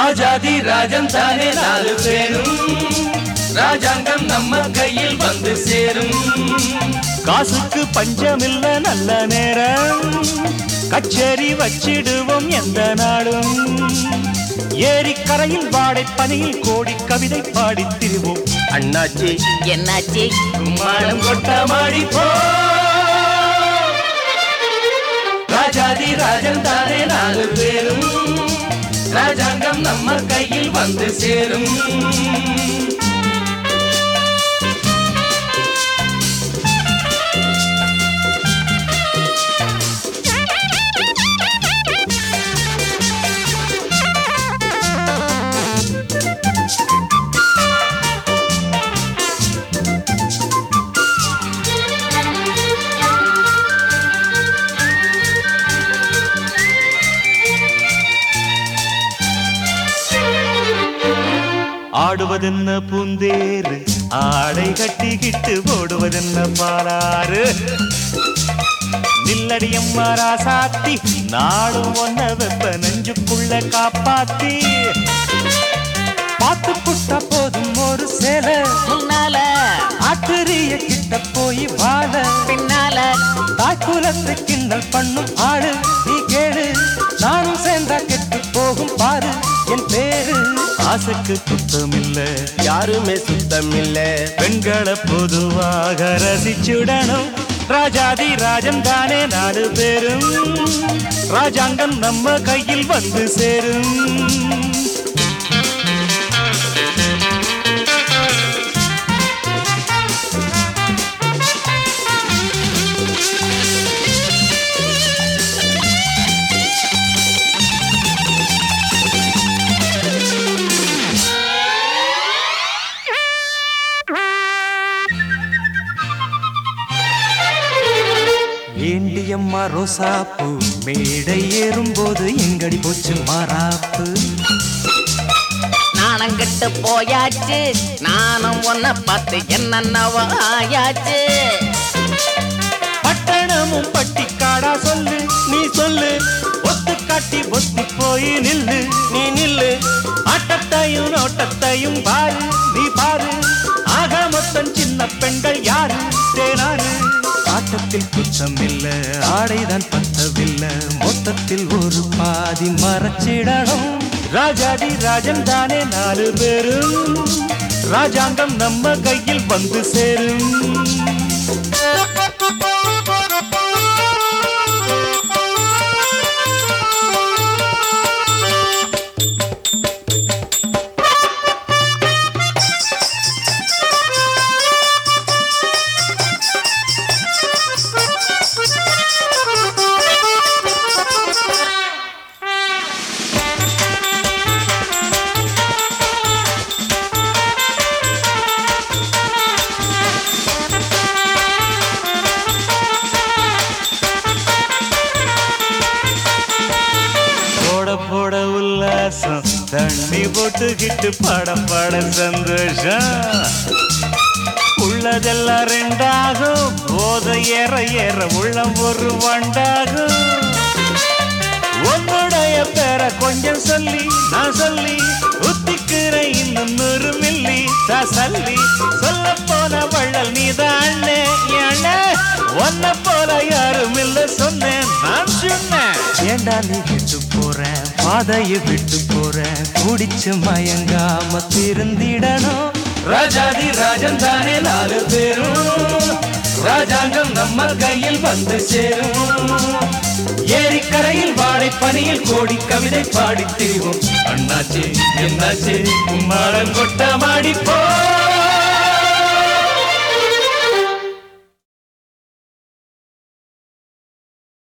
ராஜாதி ராஜன் தானே நாலு பேரும் ராஜாங்கம் நம்ம கையில் வந்து சேரும் காசுக்கு பஞ்சமில்ல நல்ல நேரம் கச்சேரி வச்சிடுவோம் எந்த நாடும் ஏரிக்கரையில் வாடை பனியில் கோடி கவிதை பாடித் திரிவோம் அண்ணாச்சி என்னாச்சு கும்மாளம் கொட்டமாடி போ ராஜாதி ராஜன் தானே நாலு பேரும் ராஜாங்கம் நம்ம கையில் வந்து சேரும் ஆடுவதென்ன பூந்தேரு ஆடை கட்டிக்கிட்டு ஓடுவதென்ன பாலாறு நில்லடியம்மா ராசாத்தி நாடும் ஒன்ன வெப்ப நெஞ்சுக்குள்ள காப்பாத்தி பார்த்து புட்டா போதும் ஒரு சேலை முன்னால ஆட்டுரிய கிட்ட போய் வாழ பின்னால தாக்குலத்தை கிண்டல் பண்ணும் ஆளு நீ கேளு நானும் சேர்ந்தா கெட்டு போகும் பாரு என் பேரு ஆசைக்கு குத்தம் இல்ல யாருமே சுத்தம் இல்ல பெண்களை பொதுவாக ரசிச்சுடணும் ராஜாதி ராஜன் தானே நாலு பேரும் ராஜாங்கம் நம்ம கையில் வந்து சேரும் ஏண்டியம்மா ரோசாப்பூ மேடை ஏறும்போது எங்கடி போச்சு மாறாப்பு நாணங்கிட்டு போயாச்சு நானும் உன்னை பார்த்து என்னென்னவோ ஆயாச்சு பட்டணமும் பட்டிக்காடா சொல்லு நீ சொல்லு ஒத்து காட்டி ஒத்தி போய் நில்லு நீ நில்லு ஆட்டத்தையும் நோட்டத்தையும் பாரு நீ பாரு ஆக மொத்தம் சின்ன பெண்கள் யாரு தேனாரு ஆட்டத்தில் குற்றம் இல்ல ஆடைதான் பத்தவில்லை மொத்தத்தில் ஒரு பாதி மறைச்சிடணும் ராஜாதி ராஜன் தானே நாலு பேரும் ராஜாங்கம் நம்ம கையில் வந்து சேரும் போட போட உல்லாசம் தண்ணி போட்டுக்கிட்டு படம் பாட சந்தோஷம் உள்ளதெல்லாம் ரெண்டாகும் போத ஏற ஏற உள்ளம் ஒரு வண்டாகும் உன்னுடைய பேரை கொஞ்சம் சொல்லி நான் சொல்லி உத்திக்கிற இன்னும் நூறு மில்லி சல்லி சொல்ல போன வள்ளல் நீதான் அண்ணே அண்ணே உன்னை போல யாரும் இல்ல சொன்னேன் நான் சொன்னேன் ஏண்டா நீ விட்டு போற பாதையை விட்டு போற குடிச்சு மயங்காம திருந்திடணும் ராஜாதி ராஜன் தானே நாலு பேரும் ராஜாங்கம் நம்ம கையில் வந்து சேரும் ஏரிக்கரையில் வாழை பனியில் கோடி கவிதை பாடித் திரிவோம் அண்ணாச்சி என்னாச்சு கும்மாளம் கொட்டமாடி போ